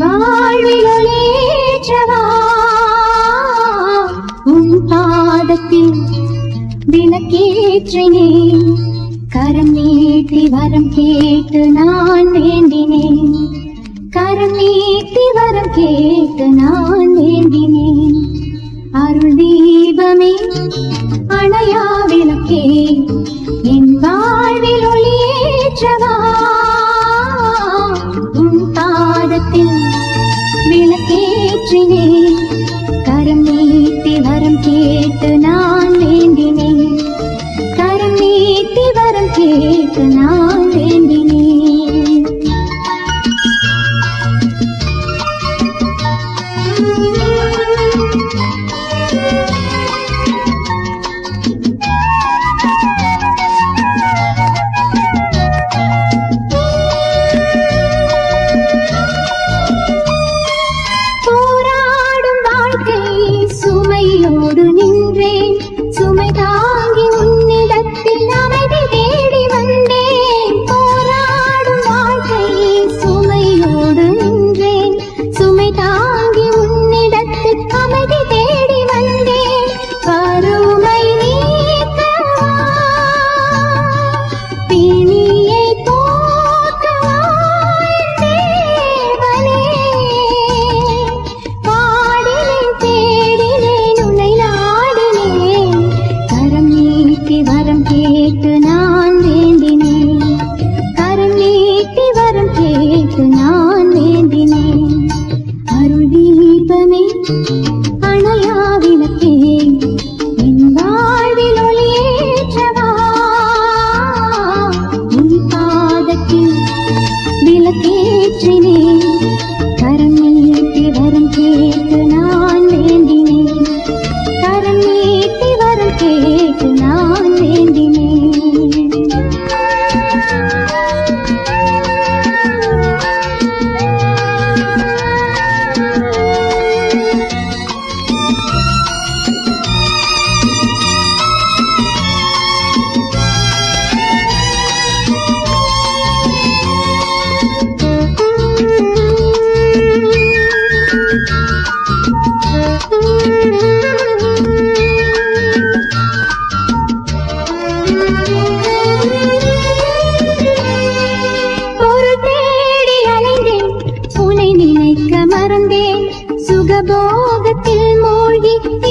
வாழ்வில் ஒளியேற்றவா உன் பாதத்தில் விளக்கேற்றினேன் கரம் நீட்டி வரம் கேட்டு நான் வேண்டினேன் கரம் நீட்டி வரம் கேட்டு நான் வேண்டினேன் அருள் தீபமே அணையா விளக்கே என் வாழ்வில் ஒளியேற்றவா உன் பாதத்தில் விளக்கேற்றினேன் கரம் நீட்டி வரம் கேட்டு நான் வேண்டினேன் கரம் நீட்டி வரம் கேட்டு நான் வேண்டினேன் போராடும் வாழ்க்கை சுமையோடு நின்றேன் சுமை தாங்கி உன்னிடத்தில் அமைதி தேடி வந்தேன் போராடும் வாழ்க்கை சுமையோடு நின்றேன் சுமை தாங்கி உன்னிடத்தில் அமைதி தேடி வந்தேன் வறுமை நீக்கவா பிணியை போக்கவா தேவனே பாடினேன் தேடினேன் உன்னை நாடினேன் கரம் நீட்டி வரம் கேட்டு நான் வேண்டினேன் கரம் நீட்டி வரம் கேட்டு நான் வேண்டினேன் அருள் தீபமே அணையா விளக்கே என் வாழ்வில் ஒளியேற்றவா உன் பாதத்தில் விளக்கேற்றினேன் கரம் நீட்டி வரம் கேட்டு நான் வேண்டினேன் கரம் நீட்டி வரம் கேட்டு நான் வேண்டினேன் பொருள் தேடி அலைந்தேன் உன்னை நினைக்க மறந்தேன் சுகபோகத்தில் மூழ்கி